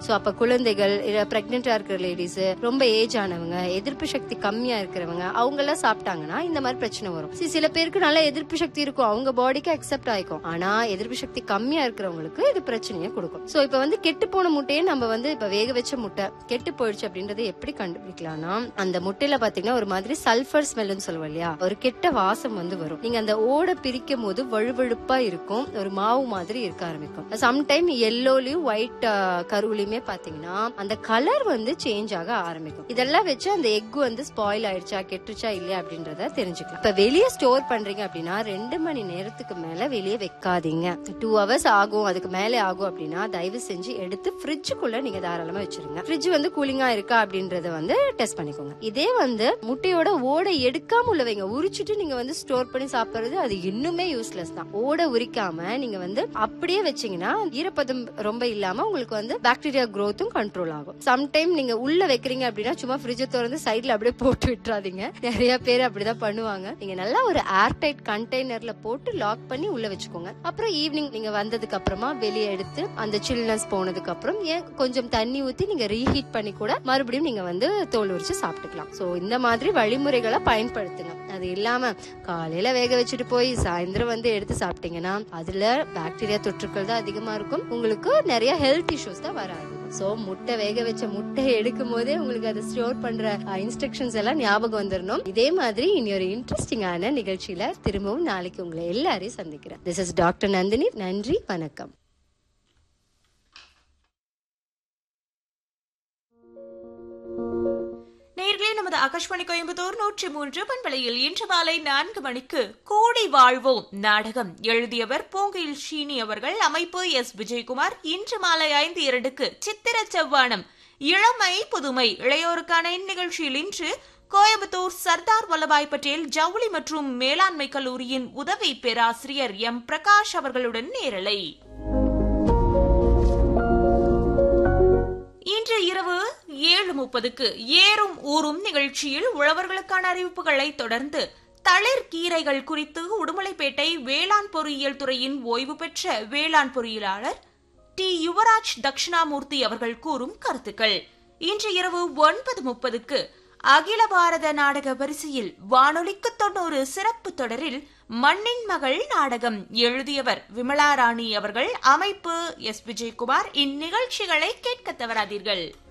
so அப்ப குழந்தைகள் பிரெக்னெண்டா இருக்கிற லேடிஸ் ரொம்ப ஏஜ் ஆனவங்க எதிர்ப்பு சக்தி கம்மியா இருக்கிறவங்க அவங்க எல்லாம் சாப்பிட்டாங்கன்னா இந்த மாதிரி பிரச்சனை வரும் See, சில பேருக்கு நல்ல எதிர்ப்பு சக்தி இருக்கும் அவங்க பாடிக்கு அக்செப்ட் ஆயிக்கும் ஆனா எதிர்ப்பு சக்தி கம்மியா இருக்கிறவங்களுக்கு இது பிரச்சனையை கொடுக்கும் சோ இப்ப வந்து கெட்டு போன முட்டையை நம்ம வந்து இப்ப வேக வச்ச முட்டை கெட்டு போயிடுச்சு அப்படின்றத எப்படி கண்டுபிடிக்கலாம்னா அந்த முட்டையில பாத்தீங்கன்னா ஒரு மாதிரி சல்ஃபர் ஸ்மெல்னு சொல்லுவோம் இல்லையா ஒரு கெட்ட வாசம் வந்து வரும் நீங்க அந்த ஓடை பிரிக்கும் போது வழுவழுப்பா இருக்கும் ஒரு மாவு மாதிரி இருக்க ஆரம்பிக்கும் சம்டைம் எல்லோலயும் ஒயிட் கருவுலயுமே பாத்தீங்கன்னா அந்த கலர் வந்து சேஞ்ச் ஆக ஆரம்பிக்கும் இதெல்லாம் வச்சு அந்த எக் வந்து ஸ்பாயில் ஆயிடுச்சா கெட்டுச்சா இல்லையா அப்படின்றத தெரிஞ்சுக்கலாம் இப்ப வெளியே ஸ்டோர் பண்றீங்க அப்படின்னா ரெண்டு மணி நேரத்துக்கு மேல வெளியே வைக்காதீங்க டூ ஹவர்ஸ் ஆகும் அதுக்கு மேலே ஆகும் அப்படின்னா தயவு செஞ்சு எடுத்து ஃப்ரிட்ஜுக்குள்ள நீங்க தாராளமா வச்சிருங்க ஃப்ரிட்ஜ் வந்து கூலிங்கா இருக்கா அப்படின்றத வந்து டெஸ்ட் பண்ணிக்கோங்க இதே வந்து முட்டையோட ஓடை எடுக்காம உள்ள வைங்க உரிச்சிட்டு நீங்க வந்து ஸ்டோர் பண்ணி சாப்பிடுறது அது இன்னுமே யூஸ்லெஸ் தான் ஓடை உரிக்காம நீங்க வந்து அப்படியே வச்சீங்கன்னா ஈரப்பதம் ரொம்ப இல்லாம உங்களுக்கு வந்து பாக்டீரியா growth-உம் கண்ட்ரோல் ஆகும் சம்டைம் நீங்க உள்ள வைக்கிறீங்க அப்படின்னா சும்மா ஃப்ரிட்ஜை திறந்து சைடுல அப்படியே போட்டு விட்டுறாதீங்க நிறைய பேர் அப்படிதான் பண்ணுவாங்க நீங்க நல்லா ஒரு ஏர்டைட் கண்டெய்னர்ல போட்டு லாக் பண்ணி உள்ள வச்சுக்கோங்க அப்புறம் ஈவினிங் நீங்க வந்ததுக்கு அப்புறமா வெளியே எடுத்து அந்த சில்னஸ் போனதுக்கு அப்புறம் ஏன் கொஞ்சம் தண்ணி ஊத்தி நீங்க ரீஹீட் பண்ணி கூட மறுபடியும் நீங்க வந்து தோல் உரிச்சு சாப்பிட்டுக்கலாம் சோ இந்த மாதிரி வழிமுறைகளை பயன்படுத்துங்க அது இல்லாம காலையில வேக வச்சுட்டு போய் சாயந்தரம் வந்து எடுத்து சாப்பிட்டீங்கன்னா அதுல பாக்டீரியா தொற்றுக்கள் தான் அதிகமா இருக்கும் உங்களுக்கு நிறைய ஹெல்த் இஷ்யூஸ் தான் வர ஆரம்பிக்கும் சோ முட்டை வேக வச்ச முட்டையை எடுக்கும் போதே உங்களுக்கு அதை ஸ்டோர் பண்ற இன்ஸ்ட்ரக்ஷன்ஸ் எல்லாம் ஞாபகம் வந்துடணும் இதே மாதிரி இனி ஒரு இன்ட்ரெஸ்டிங்கான நிகழ்ச்சியில திரும்பவும் நாளைக்கு உங்களை எல்லாரையும் சந்திக்கிறேன் திஸ் இஸ் டாக்டர் நந்தினி நன்றி வணக்கம் நேர்களே நமது ஆகாஷ்வாணி கோயம்புத்தூர் நூற்றி மூன்று பண்பலையில் இன்று மாலை நான்கு மணிக்கு கூடி வாழ்வோம் நாடகம் எழுதியவர் பூங்கையில் ஷீனி அவர்கள் அமைப்பு எஸ் விஜயகுமார் இன்று மாலை ஐந்து இரண்டுக்கு சித்திர செவ்வானம் இளமை புதுமை இளையோருக்கான இந்நிகழ்ச்சியில் இன்று கோயம்புத்தூர் சர்தார் வல்லபாய் பட்டேல் ஜவுளி மற்றும் மேலாண்மை கல்லூரியின் உதவி பேராசிரியர் எம் பிரகாஷ் அவர்களுடன் நேரலை இன்று இரவு ஏழு முப்பதுக்கு ஏறும் ஊறும் நிகழ்ச்சியில் உழவர்களுக்கான அறிவிப்புகளை தொடர்ந்து தளிர் கீரைகள் குறித்து உடுமலைப்பேட்டை வேளாண் பொறியியல் துறையின் ஓய்வு பெற்ற வேளாண் பொறியியலாளர் டி யுவராஜ் தட்சிணாமூர்த்தி அவர்கள் கூறும் கருத்துக்கள் இன்று இரவு ஒன்பது முப்பதுக்கு அகில பாரத நாடக வரிசையில் வானொலிக்கு தொண்ணூறு சிறப்பு தொடரில் மண்ணின் மகள் நாடகம் எழுதியவர் விமலா ராணி அவர்கள் அமைப்பு எஸ் விஜயகுமார் இந்நிகழ்ச்சிகளை கேட்க தவறாதீர்கள்